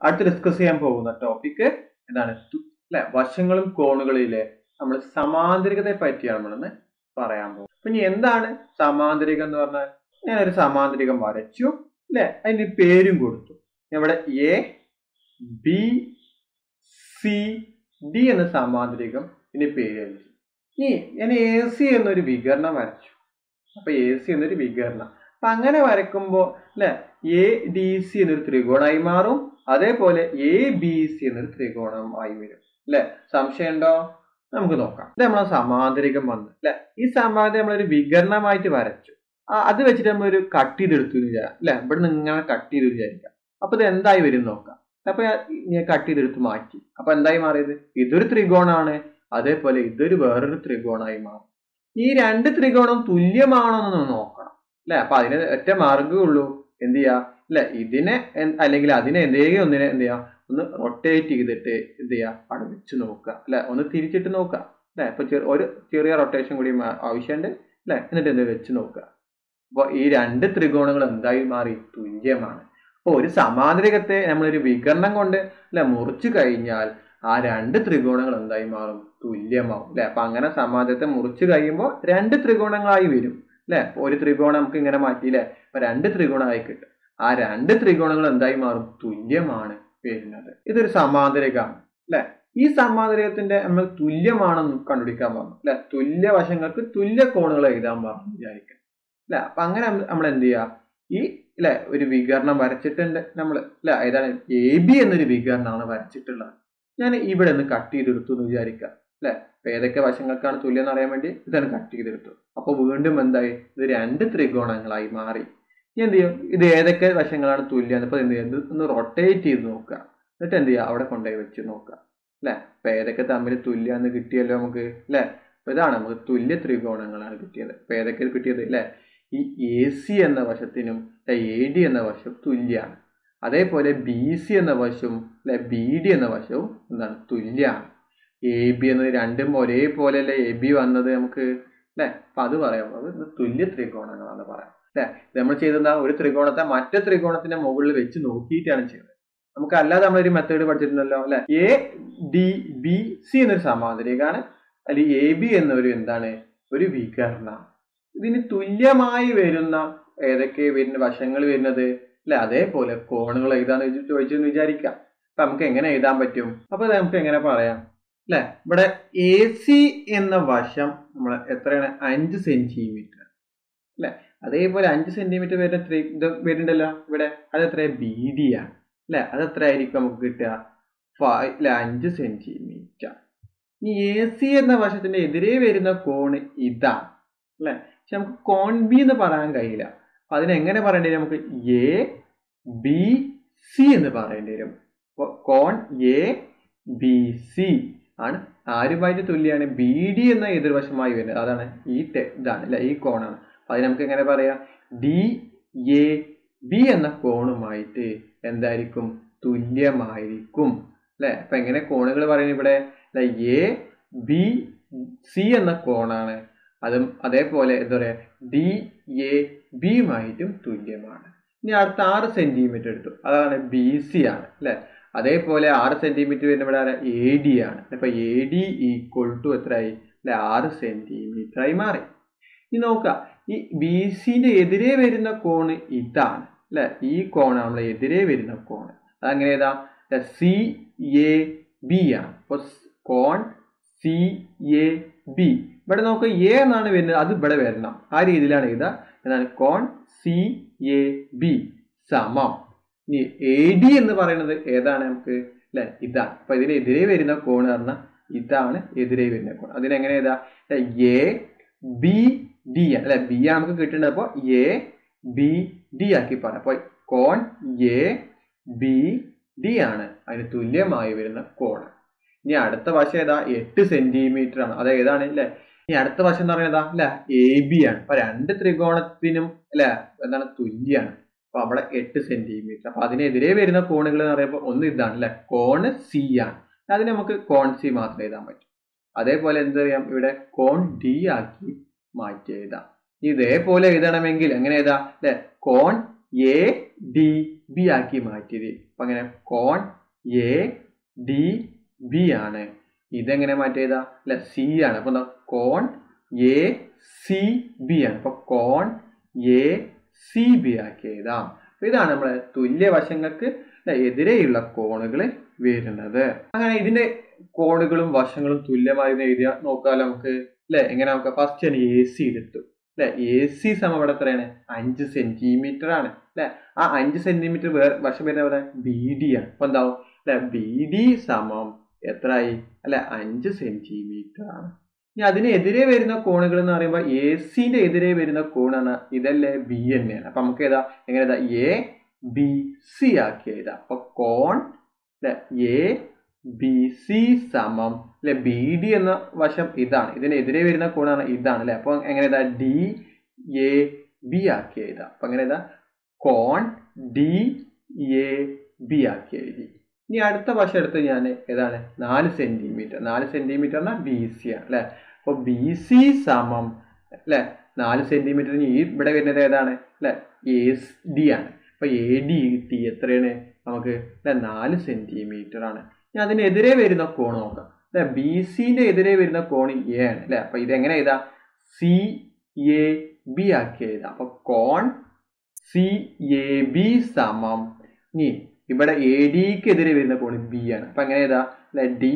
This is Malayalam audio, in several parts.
അടുത്ത് ഡിസ്കസ് ചെയ്യാൻ പോകുന്ന ടോപ്പിക് എന്താണ് തു- അല്ലെ വശങ്ങളും കോണുകളിലെ നമ്മൾ സമാന്തരികതയെ പറ്റിയാണ് നമ്മളിന്ന് പറയാൻ പോകുന്നത് അപ്പൊ ഇനി എന്താണ് സമാന്തരികം എന്ന് പറഞ്ഞാൽ ഞാനൊരു സമാന്തരികം വരച്ചു അല്ലെ അതിന് പേരും കൊടുത്തു ഇവിടെ എ ബി സി ഡി എന്ന സമാന്തരികം ഇതിന് പേര് നൽകി ഇനി ഞാൻ എ സി എന്നൊരു വികരണം വരച്ചു അപ്പൊ എ സി എന്നൊരു വികരണം അപ്പൊ അങ്ങനെ വരക്കുമ്പോ അല്ലെ എ ഡി സി എന്നൊരു ത്രികോണമായി മാറും അതേപോലെ എ ബി സി എന്നൊരു ത്രികോണമായി വരും അല്ലെ സംശയം ഉണ്ടോ നമുക്ക് നോക്കാം ഇത് നമ്മളെ സമാന്തരികം വന്ന് അല്ലെ ഈ സമാന്തരം നമ്മളൊരു വികരണമായിട്ട് വരച്ചു ആ, അത് വെച്ചിട്ട് നമ്മളൊരു കട്ട് ചെയ്തെടുത്തു എന്ന് വിചാരിക്കാം അല്ലെ ഇവിടെ നിന്ന് ഇങ്ങനെ കട്ട് ചെയ്ത് വിചാരിക്കാം അപ്പൊ ഇത് എന്തായി വരും നോക്കാം അപ്പൊ ഞാൻ കട്ട് ചെയ്തെടുത്ത് മാറ്റി അപ്പൊ എന്തായി മാറിയത് ഇതൊരു ത്രികോണാണ് അതേപോലെ ഇതൊരു വേറൊരു ത്രികോണമായി മാറും ഈ രണ്ട് ത്രികോണം തുല്യമാണോ എന്ന് നോക്കണം അല്ലെ അപ്പൊ അതിന് ഒറ്റ മാർഗ്ഗമേ ഉള്ളൂ എന്ത് ചെയ്യാ അല്ലെ ഇതിനെ എൻ- അല്ലെങ്കിൽ അതിനെ എന്തെങ്കിലും ഒന്നിനെ എന്ത് ചെയ്യാ ഒന്ന് റൊട്ടേറ്റ് ചെയ്തിട്ട് എന്ത് ചെയ്യാ അവിടെ വെച്ച് നോക്കുക അല്ലെ ഒന്ന് തിരിച്ചിട്ട് നോക്കുക അല്ലെ ഇപ്പൊ ചെറു- ഒരു ചെറിയ റൊട്ടേഷൻ കൂടി ആ- ആവശ്യമുണ്ട് അല്ലെ എന്നിട്ട് എന്ത് വെച്ച് നോക്കുക അപ്പൊ ഈ രണ്ട് ത്രികോണങ്ങൾ എന്തായി മാറി തുല്യമാണ് അപ്പൊ ഒരു സമാന്തരികത്തെ നമ്മളൊരു വികരണം കൊണ്ട് അല്ലെ മുറിച്ചു കഴിഞ്ഞാൽ ആ രണ്ട് ത്രികോണങ്ങൾ എന്തായി മാറും തുല്യമാവും അല്ലെ അപ്പൊ അങ്ങനെ സമാന്തരത്തെ മുറിച്ചു കഴിയുമ്പോൾ രണ്ട് ത്രികോണങ്ങളായി വരും അല്ലെ ഒരു ത്രികോണം നമുക്ക് ഇങ്ങനെ മാറ്റി അല്ലെ അപ്പൊ രണ്ട് ത്രികോണമായി കിട്ടും ആ രണ്ട് ത്രികോണങ്ങൾ എന്തായി മാറും തുല്യമാണ് വരുന്നത് ഇതൊരു സമാന്തരികമാണ് അല്ലെ ഈ സമാന്തരികത്തിന്റെ നമ്മൾ തുല്യമാണെന്ന് കണ്ടുപിടിക്കാൻ പറഞ്ഞു അല്ലെ തുല്യ വശങ്ങൾക്ക് തുല്യ കോണുകൾ എഴുതാൻ പറഞ്ഞു വിചാരിക്കാം അല്ലെ അപ്പൊ അങ്ങനെ നമ്മൾ എന്ത് ചെയ്യുക ഈ അല്ലെ ഒരു വികരണം വരച്ചിട്ടുണ്ട് നമ്മൾ അല്ലെ ഏതാണ് എ ബി എന്നൊരു വികരണമാണ് വരച്ചിട്ടുള്ളത് ഞാൻ ഇവിടെ നിന്ന് കട്ട് ചെയ്തെടുത്തു എന്ന് വിചാരിക്കാം അല്ലെ അപ്പൊ ഏതൊക്കെ വശങ്ങൾക്കാണ് തുല്യം എന്ന് അറിയാൻ വേണ്ടി ഇതാണ് കട്ട് ചെയ്തെടുത്തു അപ്പൊ വീണ്ടും എന്തായി ഇത് രണ്ട് ത്രികോണങ്ങളായി മാറി ഇനി എന്ത് ചെയ്യും ഇത് ഏതൊക്കെ വശങ്ങളാണ് തുല്യം അപ്പൊ എന്ത് ചെയ്യും ഇത് ഒന്ന് റൊട്ടേറ്റ് ചെയ്ത് നോക്കുക എന്നിട്ട് എന്ത് ചെയ്യുക അവിടെ കൊണ്ടുപോയി വെച്ച് നോക്കുക അല്ലെ അപ്പൊ ഏതൊക്കെ തമ്മിൽ തുല്യാന്ന് കിട്ടിയല്ലോ നമുക്ക് അല്ലെ അപ്പൊ ഇതാണ് നമുക്ക് തുല്യ ത്രികോണങ്ങളാണ് കിട്ടിയത് അപ്പൊ ഏതൊക്കെ കിട്ടിയത് അല്ലെ ഈ എ സി എന്ന വശത്തിനും എ ഡി എന്ന വശവും തുല്യമാണ് അതേപോലെ ബി സി എന്ന വശവും അല്ലെ ബി ഡി എന്ന വശവും എന്താണ് തുല്യമാണ് എ ബി എന്നത് രണ്ടും ഒരേപോലെ അല്ലെ എ ബി വന്നത് നമുക്ക് അല്ലെ അപ്പൊ അത് പറയാം അത് ഇത് തുല്യ ത്രികോണങ്ങളാണ് പറയാം അല്ലെ ഇത് നമ്മൾ ചെയ്തത് ഒരു ത്രികോണത്തെ മറ്റേ ത്രികോണത്തിന്റെ മുകളിൽ വെച്ച് നോക്കിയിട്ടാണ് ചെയ്തത് നമുക്ക് അല്ലാതെ നമ്മളൊരു മെത്തേഡ് പഠിച്ചിട്ടുണ്ടല്ലോ അല്ലെ എ ഡി ബി സി എന്നൊരു സമാന്തരികാണ് അല്ലെങ്കിൽ എ ബി എന്നൊരു എന്താണ് ഒരു വികരണമാണ് ഇതിന് തുല്യമായി വരുന്ന ഏതൊക്കെ വരുന്ന വശങ്ങൾ വരുന്നത് അല്ലെ അതേപോലെ കോണുകൾ എഴുതാന്ന് വെച്ച് ചോദിച്ചെന്ന് വിചാരിക്കാം അപ്പൊ നമുക്ക് എങ്ങനെ എഴുതാൻ പറ്റും അപ്പൊ ഇത് നമുക്ക് എങ്ങനെ പറയാം അല്ലെ ഇവിടെ എ സി എന്ന വശം നമ്മൾ എത്രയാണ് അഞ്ച് സെന്റിമീറ്റർ അല്ലെ അതേപോലെ അഞ്ച് സെന്റിമീറ്റർ വരുന്ന ത്രി- ഇത് വരുന്നുണ്ടല്ലോ ഇവിടെ അത് എത്ര ബി ഡി ആണ് അല്ലെ അത് എത്ര ആയിരിക്കും നമുക്ക് കിട്ടുക ഫൈവ് അല്ലെ അഞ്ച് സെന്റിമീറ്റർ ഈ എ സി എന്ന വശത്തിന്റെ എതിരെ വരുന്ന കോണ് ഇതാണ് അല്ലെ പക്ഷെ നമുക്ക് കോൺ ബി എന്ന് പറയാൻ കഴിയില്ല അപ്പൊ അതിനെങ്ങനെ പറയേണ്ടി വരും നമുക്ക് എ ബി സി എന്ന് പറയേണ്ടി വരും അപ്പൊ കോൺ എ ബി സി ആണ് ആരുമായിട്ട് തുല്യമാണ് ബി ഡി എന്ന എതിർവശമായി വരുന്നത് അതാണ് ഈ ടെ- ഇതാണ് അല്ലെ ഈ കോണാണ് അപ്പൊ അതിന് നമുക്ക് എങ്ങനെ പറയാം ഡി എ ബി എന്ന കോണുമായിട്ട് എന്തായിരിക്കും തുല്യമായിരിക്കും അല്ലെ അപ്പൊ എങ്ങനെ കോണുകൾ പറയുന്നത് ഇവിടെ അല്ലെ എ ബി സി എന്ന കോണാണ് അതും അതേപോലെ എന്താ പറയാ ഡി എ ബിയുമായിട്ടും തുല്യമാണ് ഇനി അടുത്ത ആറ് സെന്റിമീറ്റർ എടുത്തു അതാണ് ബി സി ആണ് അല്ലെ അതേപോലെ ആറ് സെന്റിമീറ്റർ വരുന്ന ഇവിടെ ആരാ എ ഡി ആണ് അപ്പൊ എ ഡി ഈക്വൽ ടു എത്രയായി അല്ലെ ആറ് സെന്റിമീറ്റർ ആയി മാറി ഇനി നോക്കുക ഈ ബി സിന്റെ എതിരെ വരുന്ന കോണ് ഇതാണ് അല്ലെ ഈ കോണാണ് നമ്മളെ എതിരെ വരുന്ന കോണ് അതങ്ങനെ ഏതാ സി എ ബി ആണ് അപ്പൊ കോൺ സി എ ബി ഇവിടെ നമുക്ക് എ എന്നാണ് വരുന്നത് അത് ഇവിടെ വരണം ആ രീതിയിലാണ് എഴുതുക എന്നാൽ കോൺ സി എ ബി സമം ഇനി എ ഡി എന്ന് പറയുന്നത് ഏതാണ് നമുക്ക് അല്ലെ ഇതാണ് അപ്പൊ ഇതിനെതിരെ വരുന്ന കോൺ പറഞ്ഞാൽ ഇതാണ് എതിരെ വരുന്ന കോൺ അതിനെങ്ങനെ എഴുതാ എ ബി ഡി അല്ലെ ബി ആണ് നമുക്ക് കിട്ടേണ്ടത് അപ്പൊ എ ബി ഡി ആക്കി പറയാം അപ്പൊ കോൺ എ ബി ഡി ആണ് അതിന് തുല്യമായി വരുന്ന കോൺ ഇനി അടുത്ത വശം ഏതാ എട്ട് സെന്റിമീറ്റർ ആണ് അത് ഏതാണ് അല്ലെ ഇനി അടുത്ത വശം എന്ന് പറയുന്നത് അല്ലെ എ ബി ആണ് അപ്പൊ രണ്ട് ത്രികോണത്തിനും അല്ലെ എന്താണ് തുല്യാണ് അപ്പൊ അവിടെ എട്ട് സെന്റിമീറ്റർ അപ്പൊ അതിനെതിരെ വരുന്ന കോണുകൾ എന്ന് പറയുമ്പോൾ ഒന്ന് ഇതാണ് അല്ലെ കോണ് സി ആണ് അതിന് നമുക്ക് കോൺ സി മാത്രമേ എഴുതാൻ പറ്റൂ അതേപോലെ എന്ത് ചെയ്യാം ഇവിടെ കോൺ ഡി ആക്കി മാറ്റി എഴുതാം ഇതേപോലെ എഴുതണമെങ്കിൽ എങ്ങനെ എഴുതാം അല്ലെ കോൺ എ ഡി ബി ആക്കി മാറ്റിയത് അപ്പൊ അങ്ങനെ കോൺ എ ഡി ബി ആണ് ഇതെങ്ങനെ മാറ്റിയതാ അല്ല സി ആണ് അപ്പൊ എന്താ കോൺ എ സി ബി ആണ് അപ്പൊ കോൺ എ സി ബി ആക്കി എഴുതാം അപ്പൊ ഇതാണ് നമ്മളെ തുല്യ വശങ്ങൾക്ക് എതിരെയുള്ള കോണുകൾ വരുന്നത് അങ്ങനെ ഇതിന്റെ കോണുകളും വശങ്ങളും തുല്യമായി എഴുതിയ നോക്കാലോ നമുക്ക് അല്ലെ എങ്ങനെ നമുക്ക് ഫസ്റ്റ് ഞാൻ എ സി എടുത്തു അല്ലെ എ സി സമം ഇവിടെ എത്രയാണ് അഞ്ച് സെന്റിമീറ്റർ ആണ് അല്ലെ ആ അഞ്ച് സെന്റിമീറ്റർ വേറെ വശം വരുന്ന ഇവിടെ ബി ഡി ആണ് അപ്പൊ എന്താവും അല്ലെ ബി ഡി സമം എത്രയായി അല്ലെ അഞ്ച് സെന്റിമീറ്റർ ആണ് ഇനി അതിനെതിരെ വരുന്ന കോണുകൾ എന്ന് പറയുമ്പോൾ എ സിന്റെ എതിരെ വരുന്ന കോണാണ് ഇതല്ലേ ബി തന്നെയാണ് അപ്പൊ നമുക്ക് ഏതാ എങ്ങനെ ഏതാ എ ബി സി ആക്കി എഴുതാം അപ്പൊ കോൺ എ ബി സി സമം അല്ലെ ബി ഡി എന്ന വശം ഇതാണ് ഇതിനെതിരെ വരുന്ന കോണാണ് ഇതാണ് അല്ലെ അപ്പൊ എങ്ങനെ ഇതാ ഡി എ ബി ആക്കി എഴുതാം അപ്പൊ എങ്ങനെ ഇതാ കോൺ ഡി എ ബി ആക്കി എഴുതി ഇനി അടുത്ത വശം എടുത്ത് ഞാൻ ഏതാണ് നാല് സെന്റിമീറ്റർ നാല് സെന്റിമീറ്റർ എന്നാൽ ബി സി ആണ് അല്ലെ അപ്പൊ ബി സി സമം അല്ലെ നാല് സെന്റിമീറ്റർ ഈ ഇവിടെ വരുന്നത് ഏതാണ് അല്ലെ എ ഡി ആണ് അപ്പൊ എ ഡി ടി എത്രയാണ് നമുക്ക് അല്ലെ നാല് സെന്റിമീറ്റർ ആണ് ഇനി അതിനെതിരെ വരുന്ന കോൺ നോക്കാം അല്ലെ ബി സിന്റെ എതിരെ വരുന്ന കോൺ എ ആണ് അല്ലെ അപ്പൊ ഇത് എങ്ങനെ എഴുതാം സി എ ബി ആക്കി എഴുതാം അപ്പൊ കോൺ സി എ ബി സമം ഇനി ഇവിടെ എ ഡിക്ക് എതിരെ വരുന്ന കോൺ ബി ആണ് അപ്പൊ എങ്ങനെ എഴുതാ അല്ലെ ഡി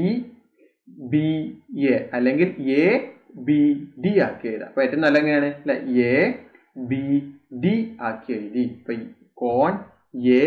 ബി എ അല്ലെങ്കിൽ എ ബി ഡി ആക്കി എഴുതാം അപ്പൊ ഏറ്റവും നല്ല എങ്ങനെയാണ് അല്ലെ എ ബി ഡി ആക്കി എഴുതി ഇപ്പൊ കോൺ എ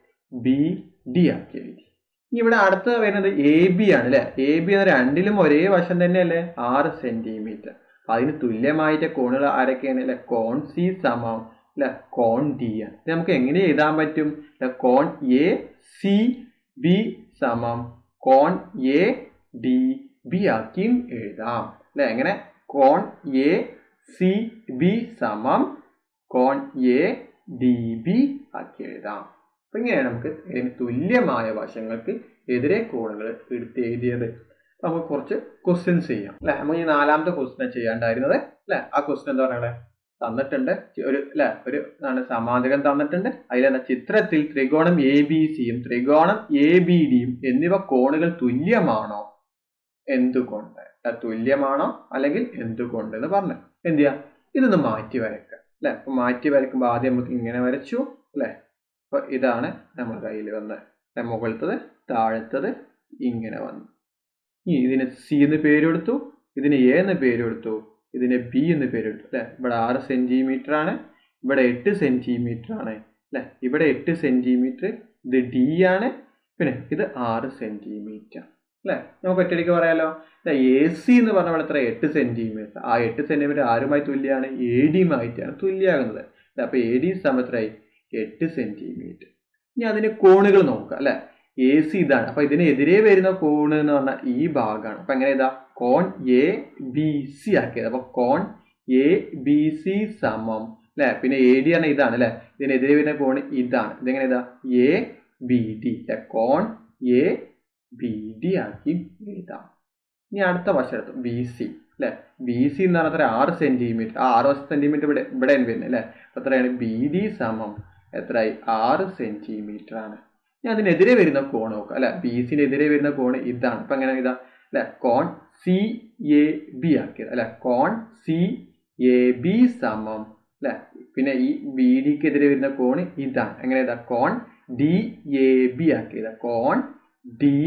ബി ഡി ആക്കി എഴുതി ഇനി ഇവിടെ അടുത്ത വരുന്നത് എ ബി ആണ് അല്ലെ എ ബി എന്ന രണ്ടിലും ഒരേ വശം തന്നെയല്ലേ ആറ് സെന്റിമീറ്റർ അപ്പൊ അതിന് തുല്യമായിട്ട് കോണുകൾ ആരൊക്കെയാണ് അല്ലെ കോൺ സി സമം അല്ലെ കോൺ ഡി ആണ് ഇത് നമുക്ക് എങ്ങനെ എഴുതാൻ പറ്റും കോൺ എ സി ബി സമം കോൺ എ ഡി ബി ആക്കിയും എഴുതാം അല്ലെ എങ്ങനെ കോൺ എ സി ബി സമം കോൺ എ ഡി ബി ആക്കി എഴുതാം അപ്പൊ ഇങ്ങനെയാണ് നമുക്ക് ഇതിന് തുല്യമായ വശങ്ങൾക്ക് എതിരെ കോണുകൾ എടുത്ത് എഴുതിയത് നമുക്ക് കുറച്ച് ക്വസ്റ്റ്യൻസ് ചെയ്യാം അല്ലെ നമുക്ക് ഈ നാലാമത്തെ ക്വസ്റ്റ്യൻ ചെയ്യാണ്ടായിരുന്നത് അല്ലെ ആ ക്വസ്റ്റ്യൻ എന്താ പറയുക തന്നിട്ടുണ്ട് ഒരു അല്ലെ ഒരു എന്താണ് സമാന്തരം തന്നിട്ടുണ്ട് അതിലെന്താ ചിത്രത്തിൽ ത്രികോണം എ ബി സിയും ത്രികോണം എ ബി ഡിയും എന്നിവ കോണുകൾ തുല്യമാണോ എന്തുകൊണ്ട് തുല്യമാണോ അല്ലെങ്കിൽ എന്തുകൊണ്ട് എന്ന് പറഞ്ഞു എന്ത് ചെയ്യാ ഇതൊന്ന് മാറ്റി വരയ്ക്കുക അല്ലെ അപ്പൊ മാറ്റി വരയ്ക്കുമ്പോൾ ആദ്യം നമുക്ക് ഇങ്ങനെ വരച്ചു അല്ലെ അപ്പൊ ഇതാണ് നമ്മുടെ കയ്യിൽ വന്നത് മുകളിലത്തത് താഴത്തത് ഇങ്ങനെ വന്നു ഇനി ഇതിന് സി എന്ന് പേര് കൊടുത്തു ഇതിന് എ എന്ന് പേര് കൊടുത്തു ഇതിന് ബി എന്ന് പേര് കൊടുത്തു അല്ലെ ഇവിടെ ആറ് സെന്റിമീറ്റർ ആണ് ഇവിടെ എട്ട് സെന്റിമീറ്റർ ആണ് അല്ലെ ഇവിടെ എട്ട് സെന്റിമീറ്റർ ഇത് ഡി ആണ് പിന്നെ ഇത് ആറ് സെന്റിമീറ്റർ അല്ലെ നമുക്ക് ഒറ്റയടിക്ക് പറയാലോ എ സി എന്ന് പറഞ്ഞ പോലെ എത്ര എട്ട് സെന്റിമീറ്റർ ആ എട്ട് സെന്റിമീറ്റർ ആരുമായി തുല്യമാണ് എ ഡിയുമായിട്ടാണ് തുല്യമാകുന്നത് അപ്പൊ എ ഡി സമത്രയായി എട്ട് സെന്റിമീറ്റർ ഇനി അതിന് കോണുകൾ നോക്കുക അല്ലെ എ സി ഇതാണ് അപ്പൊ ഇതിനെതിരെ വരുന്ന കോണ് എന്ന് പറഞ്ഞാൽ ഈ ഭാഗമാണ് അപ്പൊ എങ്ങനെ ഇതാ കോൺ എ ബി സി ആക്കിയത് അപ്പൊ കോൺ എ ബി സി സമം അല്ലെ പിന്നെ എ ഡി ആണ് ഇതാണ് അല്ലെ ഇതിനെതിരെ വരുന്ന കോൺ ഇതാണ് ഇതെങ്ങനെ ഇതാ എ ബി ഡി അല്ലെ കോൺ എ ബി ഡി ആക്കി എഴുതാം ഇനി അടുത്ത വശം എടുത്തു ബി സി അല്ലെ ബി സി എന്ന് പറഞ്ഞാൽ എത്ര ആറ് സെന്റിമീറ്റർ ആ ആറ് സെന്റിമീറ്റർ ഇവിടെ ഇവിടെ വരുന്നത് അല്ലെ അപ്പൊ എത്രയാണ് ബി ഡി സമം എത്രയായി ആറ് സെന്റിമീറ്റർ ആണ് ഇനി അതിനെതിരെ വരുന്ന കോൺ നോക്കുക അല്ലെ ബി സിനെതിരെ വരുന്ന കോൺ ഇതാണ് അപ്പൊ എങ്ങനെ ഇതാ അല്ലെ കോൺ സി എ ബി ആക്കിയത് അല്ലെ കോൺ സി എ ബി സമം അല്ലെ പിന്നെ ഈ ബി ഡിക്ക് എതിരെ വരുന്ന കോൺ ഇതാണ് എങ്ങനെ ഇതാ കോൺ ഡി എ ബി ആക്കിയത് കോൺ ഡി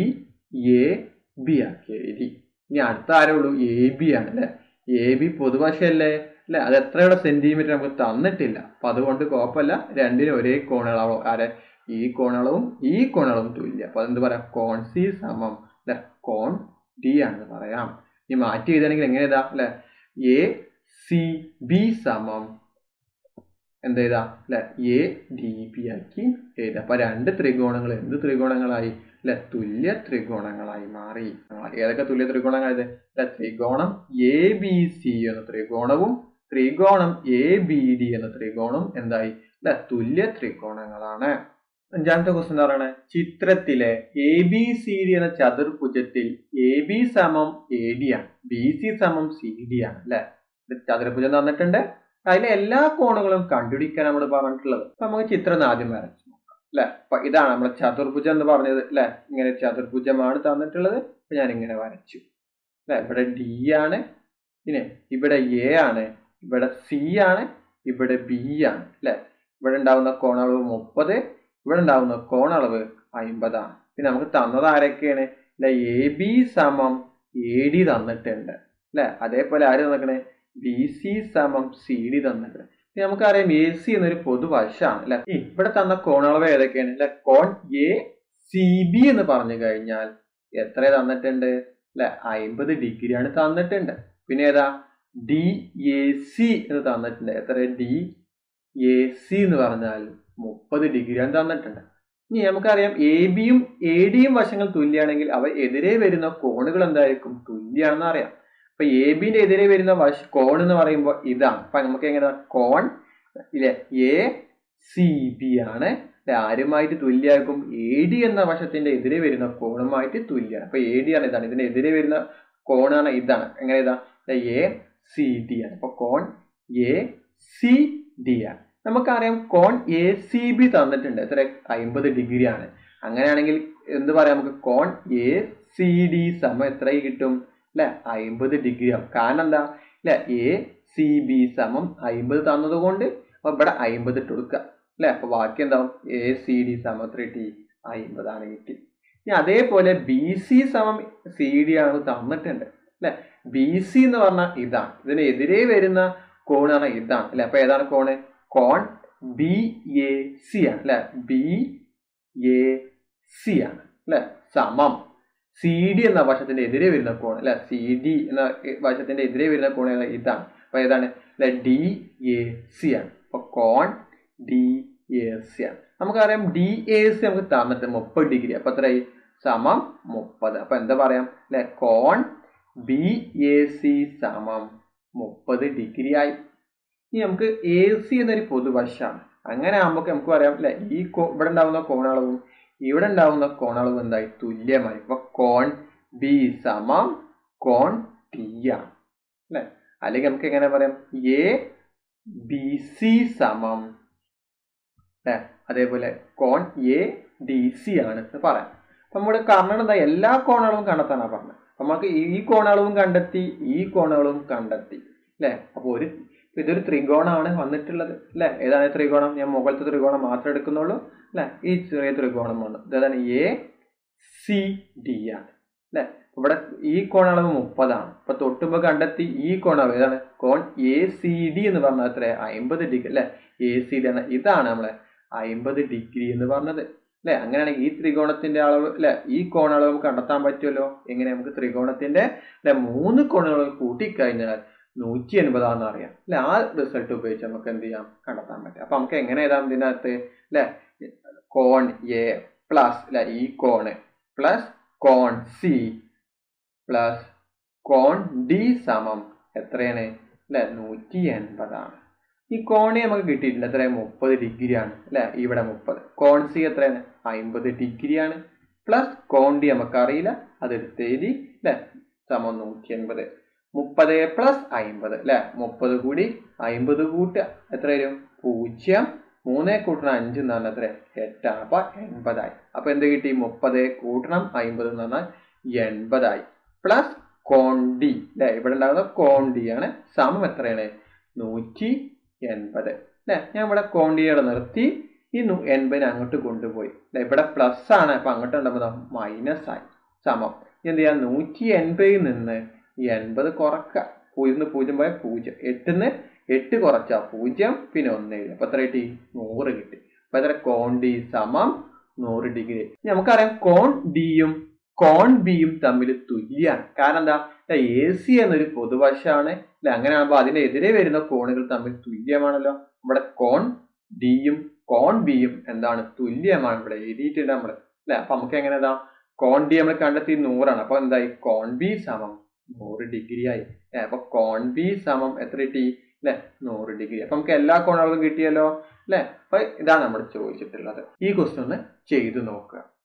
എ ബി ആക്കി എഴുതി ഇനി അടുത്ത ആരേ ഉള്ളൂ എ ബി ആണ് അല്ലെ എ ബി പൊതുഭാഷയല്ലേ അല്ലെ അത് എത്രയുടെ സെന്റിമീറ്റർ നമുക്ക് തന്നിട്ടില്ല അപ്പൊ അതുകൊണ്ട് കുഴപ്പമില്ല രണ്ടിനും ഒരേ കോണുകളാവും ആരെ ഈ കോണളവും ഈ കോണളവും തുല്യ അപ്പൊ അതെന്ത് പറയാം കോൺ സി സമം അല്ലെ കോൺ ഡി ആണെന്ന് പറയാം ഇനി മാറ്റി എഴുതണമെങ്കിൽ എങ്ങനെ എഴുതാം അല്ലെ എ സി ബി സമം എന്ത് എഴുതാം അല്ലെ എ ഡി ബി ആക്കി എഴുതാം അപ്പൊ രണ്ട് ത്രികോണങ്ങൾ എന്ത് ത്രികോണങ്ങളായി അല്ലെ തുല്യ ത്രികോണങ്ങളായി മാറി ഏതൊക്കെ തുല്യ ത്രികോണങ്ങളായത് അല്ലെ ത്രികോണം എ ബി സി എന്ന ത്രികോണവും ത്രികോണം എ ബി ഡി എന്ന ത്രികോണം എന്തായി അല്ലെ തുല്യ ത്രികോണങ്ങളാണ് അഞ്ചാമത്തെ ക്വസ്റ്റൻ എന്താ പറയുന്നത് ചിത്രത്തിലെ എ ബി സി ഡി എന്ന ചതുർഭുജത്തിൽ എ ബി സമം എ ഡി ആണ് ബി സി സമം സി ഡി ആണ് അല്ലെ ചതുർഭുജം തന്നിട്ടുണ്ട് അതിലെ എല്ലാ കോണുകളും കണ്ടുപിടിക്കാൻ നമ്മൾ പറഞ്ഞിട്ടുള്ളത് അപ്പൊ നമുക്ക് ചിത്രം ഒന്ന് ആദ്യം വരച്ചു നോക്കാം അല്ലെ അപ്പൊ ഇതാണ് നമ്മുടെ ചതുർഭുജം എന്ന് പറഞ്ഞത് അല്ലെ ഇങ്ങനെ ചതുർഭുജമാണ് തന്നിട്ടുള്ളത് അപ്പൊ ഞാൻ ഇങ്ങനെ വരച്ചു അല്ലെ ഇവിടെ ഡി ആണ് പിന്നെ ഇവിടെ എ ആണ് ഇവിടെ സി ആണ് ഇവിടെ ബി ആണ് അല്ലെ ഇവിടെ ഉണ്ടാവുന്ന കോണളവ് മുപ്പത് ഇവിടെ ഉണ്ടാവുന്ന കോണളവ് അമ്പതാണ് പിന്നെ നമുക്ക് തന്നത് ആരൊക്കെയാണ് അല്ലെ എ ബി സമം എ ഡി തന്നിട്ടുണ്ട് അല്ലെ അതേപോലെ ആര് തന്നിക്കണേ ബി സി സമം സി ഡി തന്നിട്ടുണ്ട് ഇനി നമുക്കറിയാം എ സി എന്നൊരു പൊതുവശമാണ് അല്ലെ ഇവിടെ തന്ന കോണളവ് ഏതൊക്കെയാണ് അല്ലെ കോൺ എ സി ബി എന്ന് പറഞ്ഞു കഴിഞ്ഞാൽ എത്ര തന്നിട്ടുണ്ട് അല്ലെ അമ്പത് ഡിഗ്രിയാണ് തന്നിട്ടുണ്ട് പിന്നെ ഏതാ ഡി എ സി എന്ന് തന്നിട്ടുണ്ട് എത്ര ഡി എ സി എന്ന് പറഞ്ഞാൽ മുപ്പത് ഡിഗ്രിയാണ് തന്നിട്ടുണ്ട് ഇനി നമുക്കറിയാം എ ബിയും എ ഡിയും വശങ്ങൾ തുല്യമാണെങ്കിൽ അവ എതിരെ വരുന്ന കോണുകൾ എന്തായിരിക്കും തുല്യാണെന്ന് അറിയാം അപ്പൊ എ ബിന്റെ എതിരെ വരുന്ന വശ കോൺ എന്ന് പറയുമ്പോൾ ഇതാണ് അപ്പൊ നമുക്ക് എങ്ങനെ കോൺ ഇല്ലേ എ സി ബി ആണ് ആരുമായിട്ട് തുല്യമായിരിക്കും എ ഡി എന്ന വശത്തിന്റെ എതിരെ വരുന്ന കോണുമായിട്ട് തുല്യമാണ് അപ്പൊ എ ഡി ആണ് ഇതാണ് ഇതിന്റെ എതിരെ വരുന്ന കോണാണ് ഇതാണ് എങ്ങനെ ഇതാ എ സി ഡി ആണ് അപ്പൊ കോൺ എ സി ഡി ആണ് നമുക്കറിയാം കോൺ എ സി ബി തന്നിട്ടുണ്ട് എത്ര അമ്പത് ഡിഗ്രി ആണ് അങ്ങനെയാണെങ്കിൽ എന്ത് പറയാം നമുക്ക് കോൺ എ സി ഡി സമം എത്ര കിട്ടും അല്ലെ അമ്പത് ഡിഗ്രി ആവും കാരണം എന്താ അല്ലെ എ സി ബി സമം അമ്പത് തന്നത് കൊണ്ട് അപ്പൊ ഇവിടെ അമ്പത് ഇട്ട് കൊടുക്കുക അല്ലെ അപ്പൊ ബാക്കി എന്താവും എ സി ഡി സമം എത്ര കിട്ടി അമ്പതാണ് കിട്ടി ഇനി അതേപോലെ ബി സി സമം സി ഡി ആണ് തന്നിട്ടുണ്ട് അല്ലെ ബി സി എന്ന് പറഞ്ഞാൽ ഇതാണ് ഇതിനെതിരെ വരുന്ന കോണാണ് ഇതാണ് അല്ലെ അപ്പൊ ഏതാണ് കോണ് കോൺ ബി എ സി ആണ് അല്ലെ ബി എ സി ആണ് അല്ലെ സമം സി ഡി എന്ന വശത്തിന്റെ എതിരെ വരുന്ന കോൺ അല്ലെ സി ഡി എന്ന വശത്തിന്റെ എതിരെ വരുന്ന കോൺ ഇതാണ് അപ്പൊ ഏതാണ് അല്ലെ ഡി എ സി ആണ് അപ്പൊ കോൺ ഡി എ സി ആണ് നമുക്കറിയാം ഡി എ സി നമുക്ക് തന്നിട്ട് മുപ്പത് ഡിഗ്രി അപ്പൊ എത്രയായി സമം മുപ്പത് അപ്പൊ എന്താ പറയാം അല്ലെ കോൺ ബി എ സി സമം മുപ്പത് ഡിഗ്രി ആയി ഇനി നമുക്ക് എ സി എന്നൊരു പൊതുവശമാണ് അങ്ങനെ ആകുമ്പോൾ നമുക്ക് പറയാം അല്ലെ ഈ കോ ഇവിടെ ഉണ്ടാവുന്ന കോണളവും ഇവിടെ ഉണ്ടാവുന്ന കോണളവും എന്തായി തുല്യമായി ഇപ്പൊ കോൺ ബി സമം കോൺ ടി ആണ് അല്ലെ അല്ലെങ്കിൽ നമുക്ക് എങ്ങനെ പറയാം എ ബി സി സമം അല്ലെ അതേപോലെ കോൺ എ ഡി സി ആണ് എന്ന് പറയാം അപ്പൊ നമ്മുടെ കർണൻ എന്താ എല്ലാ കോണളവും കണ്ടെത്താനാണ് പറഞ്ഞത് അപ്പൊ നമുക്ക് ഈ കോണളവും കണ്ടെത്തി ഈ കോണളവും കണ്ടെത്തി അല്ലെ അപ്പൊ ഒരു ഇതൊരു ത്രികോണമാണ് വന്നിട്ടുള്ളത് അല്ലെ ഏതാണ് ത്രികോണം ഞാൻ മുകളിലത്തെ ത്രികോണം മാത്രമേ എടുക്കുന്നുള്ളൂ അല്ലെ ഈ ചെറിയ ത്രികോണം വന്നു ഇതാണ് എ സി ഡി ആണ് അല്ലെ ഇവിടെ ഈ കോണളവ് മുപ്പതാണ് അപ്പൊ തൊട്ടുമ്പോ കണ്ടെത്തി ഈ കോണളവ് ഏതാണ് കോൺ എ സി ഡി എന്ന് പറഞ്ഞാൽ എത്ര അമ്പത് ഡിഗ്രി അല്ലെ എ സി ഡി ആണ് ഇതാണ് നമ്മളെ അമ്പത് ഡിഗ്രി എന്ന് പറഞ്ഞത് അല്ലെ അങ്ങനെയാണെങ്കിൽ ഈ ത്രികോണത്തിന്റെ അളവ് അല്ലെ ഈ കോണളവ് കണ്ടെത്താൻ പറ്റുമല്ലോ എങ്ങനെ നമുക്ക് ത്രികോണത്തിന്റെ അല്ലെ മൂന്ന് കോണുകൾ കൂട്ടിക്കഴിഞ്ഞാൽ നൂറ്റി എൺപതാന്ന് അറിയാം അല്ലെ ആ റിസൾട്ട് ഉപയോഗിച്ച് നമുക്ക് എന്ത് ചെയ്യാം കണ്ടെത്താൻ പറ്റും അപ്പൊ നമുക്ക് എങ്ങനെ എഴുതാം ഇതിനകത്ത് അല്ലെ കോൺ എ പ്ലസ് അല്ലെ ഈ കോണ് പ്ലസ് കോൺ സി പ്ലസ് കോൺ ഡി സമം എത്രയാണ് അല്ലെ നൂറ്റി എൺപതാണ് ഈ കോണി നമുക്ക് കിട്ടിയിട്ടില്ല എത്രയാണ് മുപ്പത് ഡിഗ്രിയാണ് അല്ലെ ഇവിടെ മുപ്പത് കോൺ സി എത്രയാണ് അമ്പത് ഡിഗ്രിയാണ് പ്ലസ് കോൺ ഡി നമുക്കറിയില്ല അതെടുത്ത് എഴുതി അല്ലെ സമം നൂറ്റി എൺപത് മുപ്പത് പ്ലസ് അമ്പത് അല്ലെ മുപ്പത് കൂടി അമ്പത് കൂട്ടുക എത്ര വരും പൂജ്യം മൂന്നേ കൂട്ടണം അഞ്ച് എന്ന് പറഞ്ഞാൽ എത്ര എട്ടാണ് അപ്പൊ എൺപതായി അപ്പൊ എന്ത് കിട്ടി മുപ്പത് കൂട്ടണം അമ്പത് എന്ന് പറഞ്ഞാൽ എൺപതായി പ്ലസ് കോണ്ടി അല്ലെ ഇവിടെ ഉണ്ടാകുന്ന കോണ്ടി ആണ് സമം എത്രയാണ് നൂറ്റി എൺപത് അല്ലെ ഞാൻ ഇവിടെ കോണ്ടിയുടെ നിർത്തി ഈ എൺപതിനെ അങ്ങോട്ട് കൊണ്ടുപോയി അല്ലെ ഇവിടെ പ്ലസ് ആണ് അപ്പൊ അങ്ങോട്ട് ഉണ്ടാകുമ്പോൾ മൈനസ് ആയി സമം എന്ത് ചെയ്യാം നൂറ്റി എൺപതിൽ നിന്ന് എൺപത് കുറക്കുക പൂജ്യം പൂജ്യം പോയ പൂജ്യം എട്ടിന്ന് എട്ട് കുറച്ചാ പൂജ്യം പിന്നെ ഒന്ന് എഴുതി അപ്പൊ എത്ര കിട്ടി നൂറ് കിട്ടി അപ്പൊ എത്ര കോൺ ഡി സമം നൂറ് ഡിഗ്രി നമുക്കറിയാം കോൺ ഡിയും കോൺ ബിയും തമ്മിൽ തുല്യാണ് കാരണം എന്താ എ സി എന്നൊരു പൊതുവശമാണ് അല്ലെ അങ്ങനെ ആകുമ്പോൾ അതിനെതിരെ വരുന്ന കോണുകൾ തമ്മിൽ തുല്യമാണല്ലോ ഇവിടെ കോൺ ഡിയും കോൺ ബിയും എന്താണ് തുല്യമാണ് ഇവിടെ എഴുതിയിട്ടുണ്ട് നമ്മൾ അല്ലെ അപ്പൊ നമുക്ക് എങ്ങനെ ഇതാ കോൺ ഡി നമ്മൾ കണ്ടെത്തി നൂറാണ് അപ്പൊ എന്തായി കോൺ ബി സമം നൂറ് ഡിഗ്രി ആയി അപ്പൊ കോൺ ബി സമം എത്ര കിട്ടി അല്ലെ നൂറ് ഡിഗ്രി അപ്പൊ നമുക്ക് എല്ലാ കോണുകളും കിട്ടിയല്ലോ അല്ലെ അപ്പൊ ഇതാണ് നമ്മൾ ചോദിച്ചിട്ടുള്ളത് ഈ ക്വസ്റ്റ്യൻ ഒന്ന് ചെയ്തു നോക്കുക